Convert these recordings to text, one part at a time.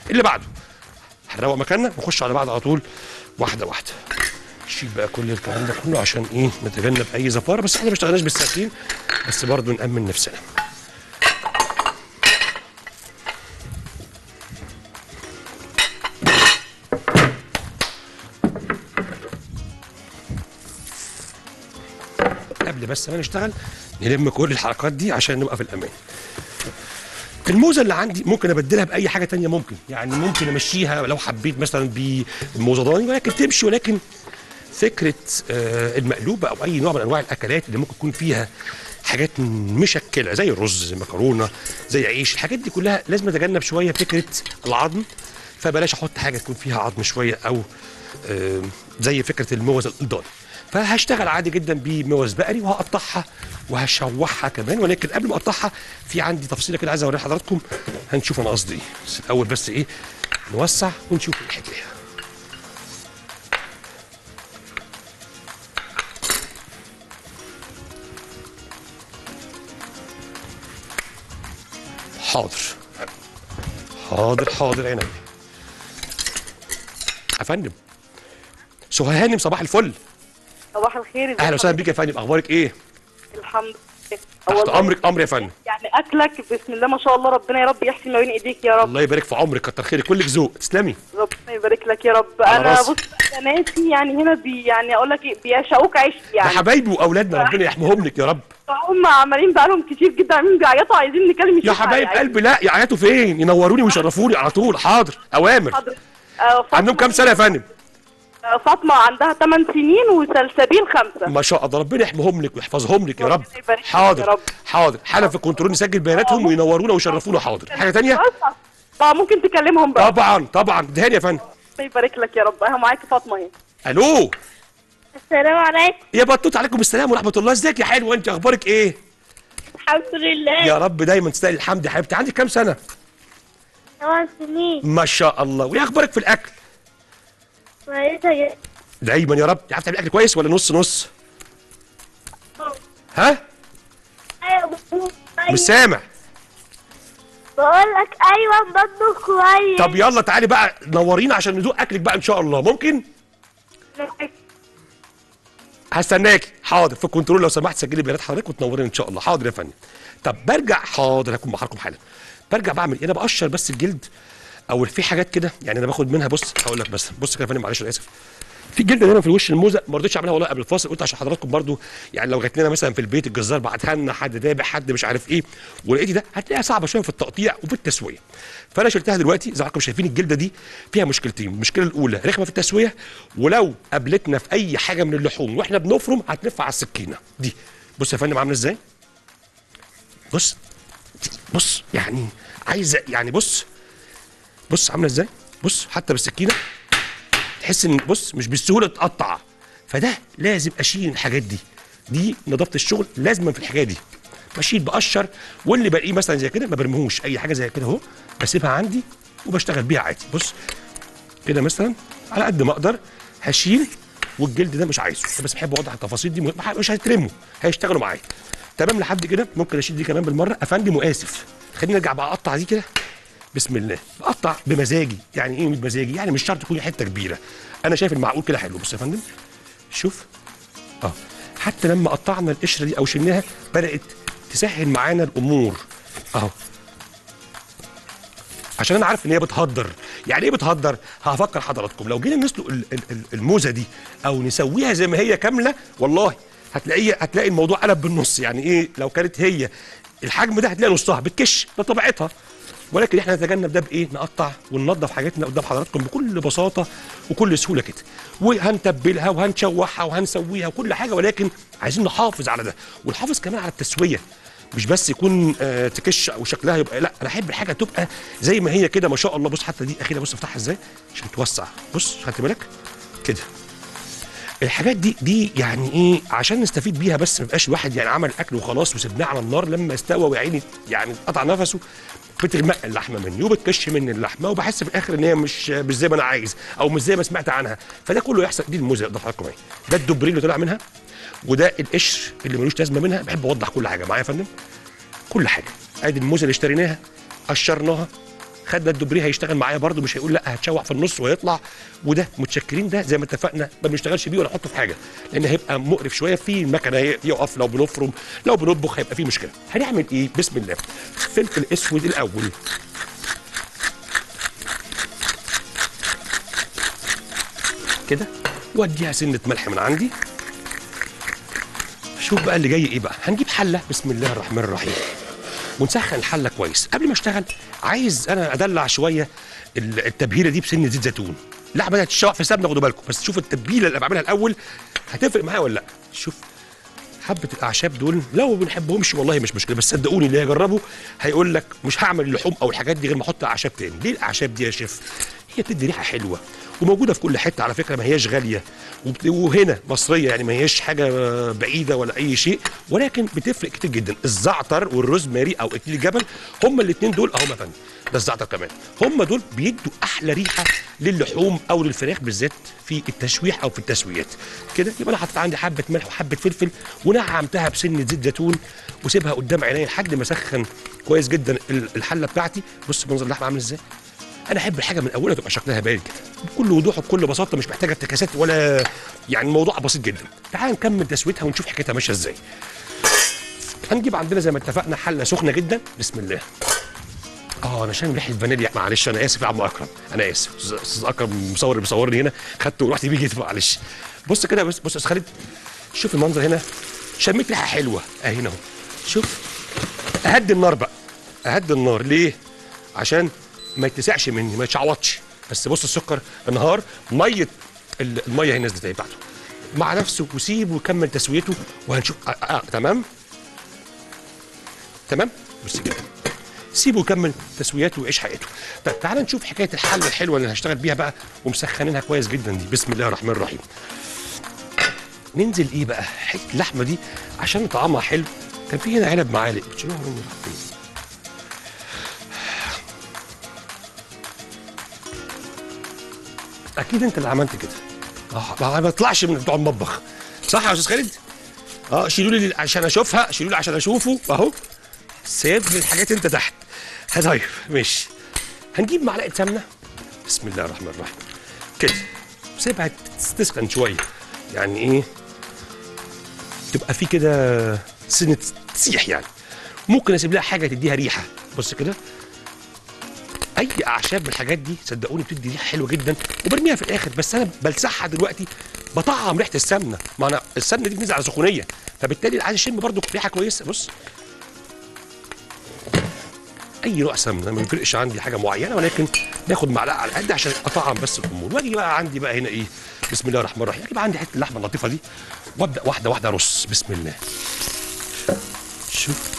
اللي بعده هنروق مكاننا ونخش على بعض على طول واحده واحده نشيل بقى كل الكلام ده كله عشان ايه نتجنب اي زفاره بس احنا ما اشتغلناش بالسكين بس برضه نامن نفسنا قبل بس ما نشتغل نلم كل الحركات دي عشان نبقى في الامان الموزه اللي عندي ممكن ابدلها باي حاجه تانية ممكن يعني ممكن امشيها لو حبيت مثلا بموزه ضاني ولكن تمشي ولكن فكره آه، المقلوبه او اي نوع من انواع الاكلات اللي ممكن يكون فيها حاجات مشكله زي الرز زي المكرونه زي عيش الحاجات دي كلها لازم اتجنب شويه فكره العظم فبلاش احط حاجه تكون فيها عظم شويه او آه، زي فكره الموز الضاني فهشتغل عادي جدا بموز بقري وهقطعها وهشوحها كمان ولكن قبل ما اقطعها في عندي تفصيله كده عايز اوريها لحضراتكم هنشوف انا قصدي ايه بس الاول بس ايه نوسع ونشوف الحكايه حاضر حاضر حاضر عيني يا فندم سهى هانم صباح الفل صباح الخير ازيك اهلا وسهلا حضرتك؟ بيك يا فندم اخبارك ايه الحمد لله تحت والله امرك امر يا فندم يعني اكلك بسم الله ما شاء الله ربنا يا رب يحسن ما بين ايديك يا رب الله يبارك في عمرك كتر خيرك كلك ذوق تسلمي ربنا يبارك لك يا رب على انا راسي. بص انا ناسي يعني هنا بي يعني اقول لك ايه بيعشقوك عيش ده يعني حبايبي واولادنا ربنا يحميهم لك يا رب هم عمالين بقالهم كتير جدا عاملين بيعيطوا عايزين نكلم يا الشيخ حبايب علي. قلبي لا يعيطوا فين ينوروني ويشرفوني على طول حاضر اوامر حاضر. آه، فاطمة- عندهم كام سنه يا فندم آه، فاطمه عندها 8 سنين وسلسبيل خمسه ما شاء الله ربنا يحميهم لك ويحفظهم لك يا رب ربنا يبارك فيك حاضر يا رب. حاضر حالا في الكنترول نسجل بياناتهم وينورونا ويشرفونا حاضر حاجه تانية بس اه ممكن تكلمهم بقى طبعا طبعا دهاني يا فندم ربنا يبارك لك يا رب اهو معاك فاطمه اهي الو السلام عليكم يا بطوط عليكم السلام ورحمه الله ازيك يا حلوه انت اخبارك ايه الحمد لله يا رب دايما تستاهل الحمد يا حبيبتي عندك كام سنه ثمان سنين ما شاء الله وايه اخبارك في الاكل كويسة جدا دايما يا رب تعرف تعمل اكل كويس ولا نص نص ها ايوه بطبخ مش كويس سامع بقول لك ايوه بطبخ كويس طب يلا تعالي بقى نورينا عشان ندوق اكلك بقى ان شاء الله ممكن هستناكي حاضر في الكنترول لو سمحت سجلي بيانات حضرتك وتنورينا ان شاء الله حاضر يا فندم طب برجع حاضر هكون مع حضراتكم حالا برجع بعمل ايه انا بقشر بس الجلد او في حاجات كده يعني انا باخد منها بص هقول لك بس بص كده يا فندم معلش انا اسف في جلد هنا في الوش الموزه ما رضيتش اعملها والله قبل الفاصل قلت عشان حضراتكم برضو يعني لو جات لنا مثلا في البيت الجزار بعتها لنا حد دابح حد مش عارف ايه ولقيتي ده هتلاقيها صعبه شويه في التقطيع وفي التسويه فانا شلتها دلوقتي زي ما حضراتكم شايفين الجلده دي فيها مشكلتين المشكله الاولى رخمه في التسويه ولو قابلتنا في اي حاجه من اللحوم واحنا بنفرم هتلف على السكينه دي بص يا فندم عامله ازاي بص بص يعني عايزه يعني بص بص عامله ازاي بص حتى بالسكينه تحس ان بص مش بالسهوله تتقطع فده لازم اشيل الحاجات دي دي نظافه الشغل لازما في الحاجات دي بشيل بقشر واللي بلاقيه مثلا زي كده ما برميهوش اي حاجه زي كده اهو بسيبها عندي وبشتغل بيها عادي بص كده مثلا على قد ما اقدر هشيل والجلد ده مش عايزه بس بحب اوضح التفاصيل دي مش هيترموا هيشتغلوا معايا تمام لحد كده ممكن اشيل دي كمان بالمره افندم واسف خليني ارجع بقى اقطع دي كده بسم الله بقطع بمزاجي يعني ايه بمزاجي يعني مش شرط تكون حته كبيره انا شايف المعقول كده حلو بص يا فندم شوف اه حتى لما قطعنا القشره دي او شلناها بدات تسهل معانا الامور اهو عشان انا عارف ان هي بتهدر يعني ايه بتهدر هفكر حضراتكم لو جينا نسلق ال- ال- ال- الموزه دي او نسويها زي ما هي كامله والله هتلاقيه هتلاقي الموضوع قلب بالنص يعني ايه لو كانت هي الحجم ده هتلاقي نصها بتكش ده طبيعتها ولكن احنا نتجنب ده بايه نقطع وننظف حاجاتنا قدام حضراتكم بكل بساطه وكل سهوله كده وهنتبلها وهنشوحها وهنسويها وكل حاجه ولكن عايزين نحافظ على ده ونحافظ كمان على التسويه مش بس يكون آه تكش او شكلها يبقى لا انا احب الحاجه تبقى زي ما هي كده ما شاء الله بص حتى دي اخيرا بص افتحها ازاي عشان توسع بص خدت بالك كده الحاجات دي دي يعني ايه عشان نستفيد بيها بس ما يبقاش الواحد يعني عمل اكل وخلاص وسبناه على النار لما استوى ويعيني يعني قطع نفسه بتغمق اللحمه مني وبتكش مني اللحمه وبحس في الاخر ان هي مش مش زي ما انا عايز او مش زي ما سمعت عنها فده كله يحصل دي الموزه ده حضراتكم اهي ده الدبرين اللي طلع منها وده القشر اللي ملوش لازمه منها بحب اوضح كل حاجه معايا يا فندم كل حاجه ادي الموزه اللي اشتريناها قشرناها خدنا الدبريه هيشتغل معايا برده مش هيقول لا هتشوح في النص ويطلع وده متشكرين ده زي ما اتفقنا ما بنشتغلش بيه ولا نحطه في حاجه لان هيبقى مقرف شويه في المكنه هي- يقف لو بنفرم لو بنطبخ هيبقى فيه مشكله هنعمل ايه بسم الله فلفل اسود الاول كده واديها سنه ملح من عندي شوف بقى اللي جاي ايه بقى هنجيب حله بسم الله الرحمن الرحيم ونسخن الحله كويس قبل ما اشتغل عايز انا ادلع شويه ال- التبهيره دي بسن زيت زيتون لا بدات تشوح في سمنه خدوا بالكم بس شوف التتبيله اللي بعملها الاول هتفرق معايا ولا لا شوف حبه الاعشاب دول لو ما بنحبهمش والله مش مشكله بس صدقوني اللي هيجربه هيقول لك مش هعمل اللحوم او الحاجات دي غير ما احط اعشاب تاني ليه الاعشاب دي يا شيف هي بتدي ريحه حلوه وموجوده في كل حته على فكره ما هياش غاليه وبت- وهنا مصريه يعني ما هياش حاجه بعيده ولا اي شيء ولكن بتفرق كتير جدا الزعتر والروزماري او اكليل الجبل هما الاثنين دول اهو مثلا ده الزعتر كمان هما دول بيدوا احلى ريحه للحوم او للفراخ بالذات في التشويح او في التسويات كده يبقى انا حطيت عندي حبه ملح وحبه فلفل ونعمتها بسنه زيت زيتون وسيبها قدام عيني لحد ما اسخن كويس جدا ال- الحله بتاعتي بص منظر اللحمه عامل ازاي انا احب الحاجه من اولها تبقى شكلها باين كده بكل وضوح وبكل بساطه مش محتاجه افتكاسات ولا يعني الموضوع بسيط جدا تعال نكمل تسويتها ونشوف حكايتها ماشيه ازاي هنجيب عندنا زي ما اتفقنا حله سخنه جدا بسم الله اه انا شامم ريحه فانيليا معلش انا اسف يا عم اكرم انا اسف أستاذ- استاذ اكرم مصور اللي بيصورني هنا خدته ورحت بيه جيت معلش بص كده بص بص يا أستاذ خالد شوف المنظر هنا شميت ريحه حلوه اهي هنا اهو شوف اهدي النار بقى اهدي النار ليه عشان ما يتسعش مني ما يتشعوطش بس بص السكر انهار ميه ال- الميه هي نزلت اهي بتاعته مع نفسه وسيبه ويكمل تسويته وهنشوف آه آه تمام تمام بص كده سيبه يكمل تسوياته ويعيش حياته طب تعال نشوف حكايه الحله الحلوه اللي هشتغل بيها بقى ومسخنينها كويس جدا دي بسم الله الرحمن الرحيم ننزل ايه بقى حته اللحمه دي عشان طعمها حلو كان في هنا علب معالق بتشيلوها مني راح فين؟ اكيد انت اللي عملت كده اه ما بطلعش من بتوع المطبخ صح يا استاذ خالد اه شيلوا لي عشان اشوفها شيلوا لي عشان اشوفه اهو سيب لي الحاجات انت تحت طيب ماشي هنجيب معلقه سمنه بسم الله الرحمن الرحيم كده سيبها تسخن شويه يعني ايه تبقى في كده سنه تسيح يعني ممكن اسيب لها حاجه تديها ريحه بص كده اي اعشاب من الحاجات دي صدقوني بتدي ريحه حلوه جدا وبرميها في الاخر بس انا بلسعها دلوقتي بطعم ريحه السمنه ما انا السمنه دي بتنزل على سخونيه فبالتالي عايز اشم برضو ريحه كويسه بص اي نوع سمنه ما بيفرقش عندي حاجه معينه ولكن باخد معلقه على قد عشان اطعم بس الامور واجي بقى عندي بقى هنا ايه بسم الله الرحمن الرحيم اجيب عندي حته اللحمه اللطيفه دي وابدا واحده واحده ارص بسم الله شوف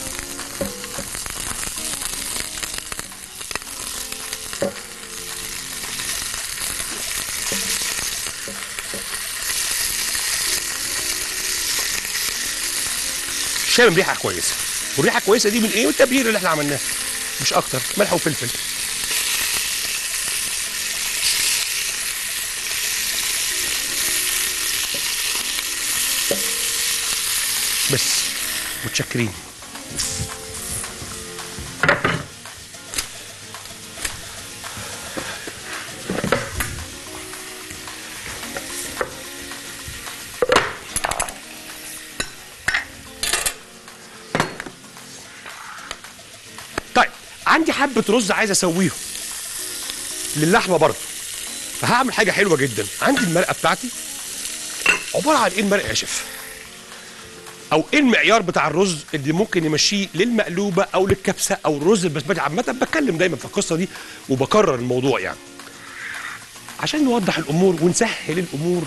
شامم ريحه كويسه والريحه كويسه دي من ايه؟ من التبهير اللي احنا عملناه مش اكتر ملح وفلفل بس متشكرين طيب عندي حبه رز عايز اسويهم للحمه برضه فهعمل حاجه حلوه جدا عندي المرقه بتاعتي عباره عن ايه المرقه يا شيف او ايه المعيار بتاع الرز اللي ممكن يمشيه للمقلوبه او للكبسه او الرز البسمتي عامه بتكلم دايما في القصه دي وبكرر الموضوع يعني عشان نوضح الامور ونسهل الامور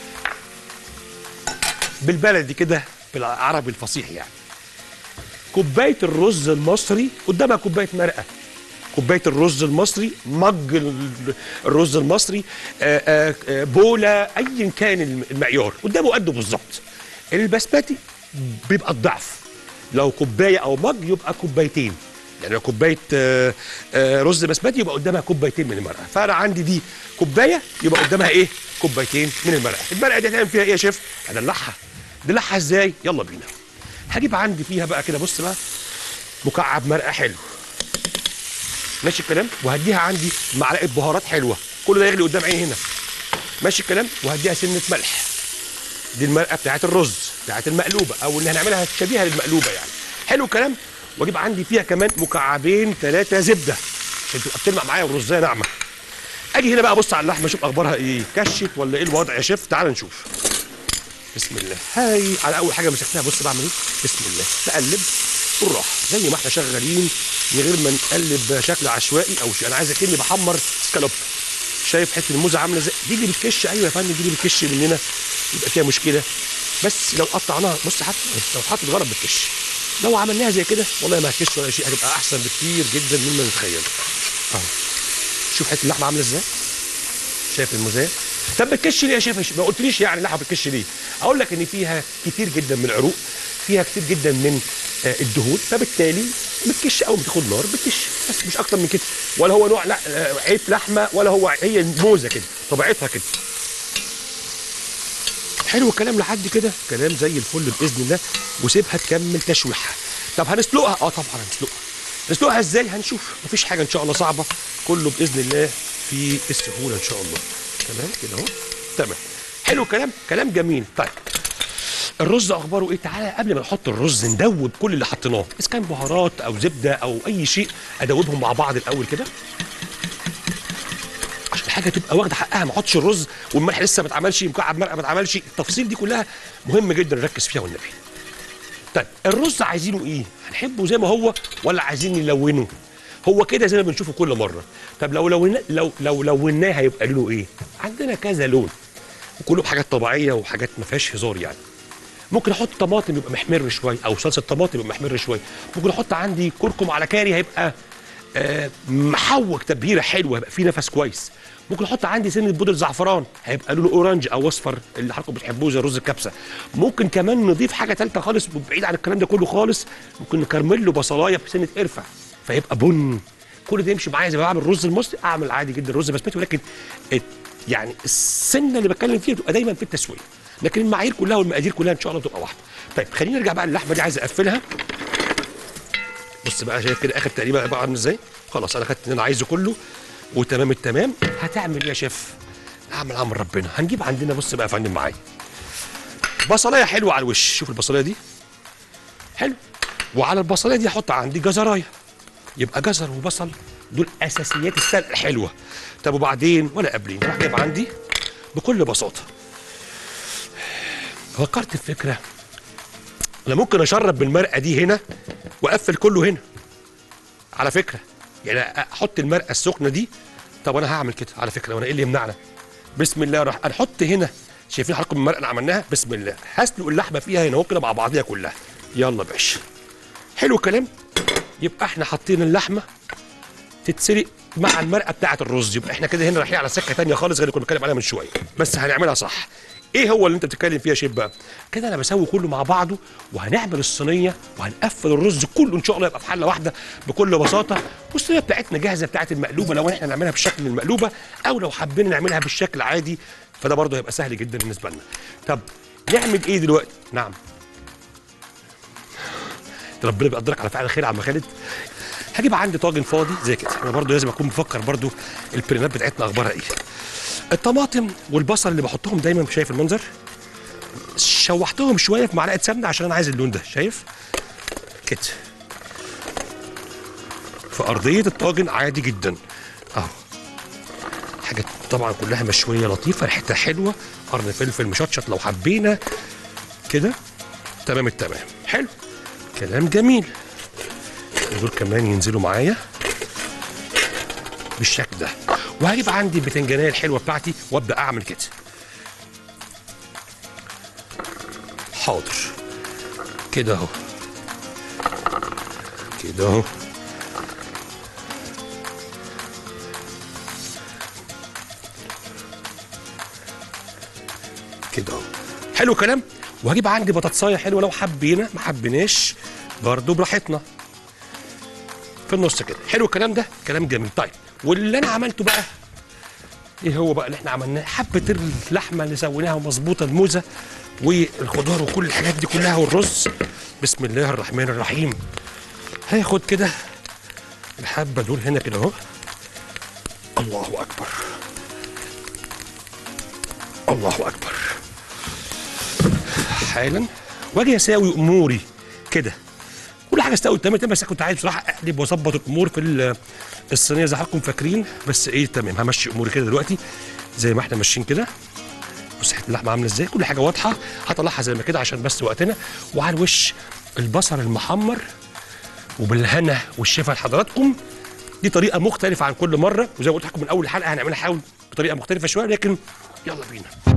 بالبلدي كده بالعربي الفصيح يعني كوبايه الرز المصري قدامها كوبايه مرقه كوبايه الرز المصري مج ال- الرز المصري آه، آه، آه، بوله ايا كان المعيار قدامه قده بالظبط البسمتي بيبقى الضعف لو كوبايه او مج يبقى كوبايتين يعني لو كوبايه آه، آه، رز بسمتي يبقى قدامها كوبايتين من المرقه فانا عندي دي كوبايه يبقى قدامها ايه كوبايتين من المرقه المرقه دي هتعمل فيها ايه يا شيف ادلعها ادلعها ازاي يلا بينا هجيب عندي فيها بقى كده بص بقى مكعب مرقه حلو ماشي الكلام وهديها عندي معلقه بهارات حلوه كل ده يغلي قدام عيني هنا ماشي الكلام وهديها سنه ملح دي المرقه بتاعت الرز بتاعت المقلوبه او اللي هنعملها شبيهه للمقلوبه يعني حلو الكلام واجيب عندي فيها كمان مكعبين ثلاثه زبده عشان تبقى بتلمع معايا والرزايه ناعمه اجي هنا بقى ابص على اللحمه اشوف اخبارها ايه كشت ولا ايه الوضع يا شيف تعال نشوف بسم الله هاي على اول حاجه مسكتها بص بعمل ايه بسم الله بقلب بالراحه زي ما احنا شغالين من غير ما نقلب بشكل عشوائي او شيء انا عايز اكني بحمر سكالوب شايف حته الموزه عامله ازاي دي اللي بتكش ايوه يا فندم دي اللي بتكش مننا يبقى فيها مشكله بس لو قطعناها بص حتى لو اتحطت غلط بتكش لو عملناها زي كده والله ما هتكش ولا شيء هتبقى احسن بكتير جدا مما نتخيل اهو شوف حته اللحمه عامله ازاي شايف الموزايه طب بتكش ليه يا شيف ما قلتليش يعني اللحمه بتكش ليه اقول لك ان فيها كتير جدا من العروق فيها كتير جدا من آه، الدهون فبالتالي بتكش اول ما تاخد نار بتكش بس مش اكتر من كده ولا هو نوع لا آه، عيب لحمه ولا هو هي الموزه كده طبيعتها كده حلو الكلام لحد كده كلام زي الفل باذن الله وسيبها تكمل تشويحها طب هنسلقها اه طبعا هنسلقها نسلقها ازاي هنشوف مفيش حاجه ان شاء الله صعبه كله باذن الله في السهوله ان شاء الله تمام كده اهو تمام حلو الكلام كلام جميل طيب الرز اخباره ايه تعالى قبل ما نحط الرز ندوب كل اللي حطيناه اذا كان بهارات او زبده او اي شيء ادوبهم مع بعض الاول كده عشان الحاجه تبقى واخده حقها ما احطش الرز والملح لسه ما اتعملش مكعب مرقه ما اتعملش التفاصيل دي كلها مهم جدا نركز فيها والنبي طيب الرز عايزينه ايه هنحبه زي ما هو ولا عايزين نلونه هو كده زي ما بنشوفه كل مره طب لو لو لو لو لوناه هيبقى لونه ايه عندنا كذا لون وكله بحاجات طبيعيه وحاجات ما فيهاش هزار يعني ممكن احط طماطم يبقى محمر شويه او صلصه طماطم يبقى محمر شويه ممكن احط عندي كركم على كاري هيبقى آه محوج تبهيره حلوه هيبقى فيه نفس كويس ممكن احط عندي سنه بودره زعفران هيبقى لونه اورنج او اصفر اللي حضراتكم بتحبوه زي رز الكبسه ممكن كمان نضيف حاجه ثالثه خالص بعيد عن الكلام ده كله خالص ممكن نكرمل له بصلايه بسنه قرفه فيبقى بن كل ده يمشي معايا زي ما بعمل رز المصري اعمل عادي جدا رز بسمتي ولكن الت- يعني السنه اللي بتكلم فيها بتبقى دايما في التسويه لكن المعايير كلها والمقادير كلها ان شاء الله تبقى واحده طيب خلينا نرجع بقى للحمه دي عايز اقفلها بص بقى شايف كده اخر تقريبا بقى عامل ازاي خلاص انا خدت اللي انا عايزه كله وتمام التمام هتعمل ايه يا شيف اعمل عمل ربنا هنجيب عندنا بص بقى يا فندم معايا بصلايه حلوه على الوش شوف البصلايه دي حلو وعلى البصلايه دي احط عندي جزرايه يبقى جزر وبصل دول اساسيات السلق الحلوه طب وبعدين ولا قبلين راح جايب عندي بكل بساطه فكرت في فكره انا ممكن اشرب بالمرقه دي هنا واقفل كله هنا على فكره يعني احط المرقه السخنه دي طب انا هعمل كده على فكره وانا ايه اللي يمنعنا بسم الله راح نحط هنا شايفين حضراتكم المرقه اللي عملناها بسم الله هسلق اللحمه فيها هنا اهو كده مع بعضيها كلها يلا يا باشا حلو الكلام يبقى احنا حاطين اللحمه تتسلق مع المرقه بتاعه الرز يبقى احنا كده هنا رايحين على سكه تانية خالص غير اللي كنا بنتكلم عليها من شويه بس هنعملها صح ايه هو اللي انت بتتكلم فيها يا شيف بقى كده انا بسوي كله مع بعضه وهنعمل الصينيه وهنقفل الرز كله ان شاء الله يبقى في حله واحده بكل بساطه والصينيه بتاعتنا جاهزه بتاعت المقلوبه لو احنا نعملها بالشكل المقلوبه او لو حابين نعملها بالشكل عادي فده برضه هيبقى سهل جدا بالنسبه لنا طب نعمل ايه دلوقتي نعم ربنا بيقدرك على فعل الخير يا عم خالد هجيب عندي طاجن فاضي زي كده انا برضو لازم اكون بفكر برضو البرينات بتاعتنا اخبارها ايه الطماطم والبصل اللي بحطهم دايما شايف المنظر شوحتهم شويه في معلقه سمنه عشان انا عايز اللون ده شايف كده في ارضيه الطاجن عادي جدا اهو حاجه طبعا كلها مشويه لطيفه ريحتها حلوه قرن فلفل مشطشط لو حبينا كده تمام التمام حلو كلام جميل دول كمان ينزلوا معايا بالشكل ده وهجيب عندي البتنجانيه الحلوه بتاعتي وابدا اعمل كده حاضر كده اهو كده اهو كده اهو حلو الكلام وهجيب عندي بطاطسايه حلوه لو حبينا ما حبيناش برضه براحتنا في النص كده حلو الكلام ده كلام جميل طيب واللي انا عملته بقى ايه هو بقى اللي احنا عملناه حبه اللحمه اللي سويناها مظبوطه الموزه والخضار وكل الحاجات دي كلها والرز بسم الله الرحمن الرحيم هاخد كده الحبه دول هنا كده اهو الله اكبر الله اكبر حالا واجي اساوي اموري كده كل حاجه استوت تمام بس كنت عايز بصراحه اقلب واظبط الامور في ال- الصينيه زي ما حضراتكم فاكرين بس ايه تمام همشي اموري كده دلوقتي زي ما احنا ماشيين كده بص حته اللحمه عامله ازاي كل حاجه واضحه هطلعها زي ما كده عشان بس وقتنا وعلى الوش البصل المحمر وبالهنا والشفا لحضراتكم دي طريقه مختلفه عن كل مره وزي ما قلت لكم من اول حلقه هنعملها حاول بطريقه مختلفه شويه لكن يلا بينا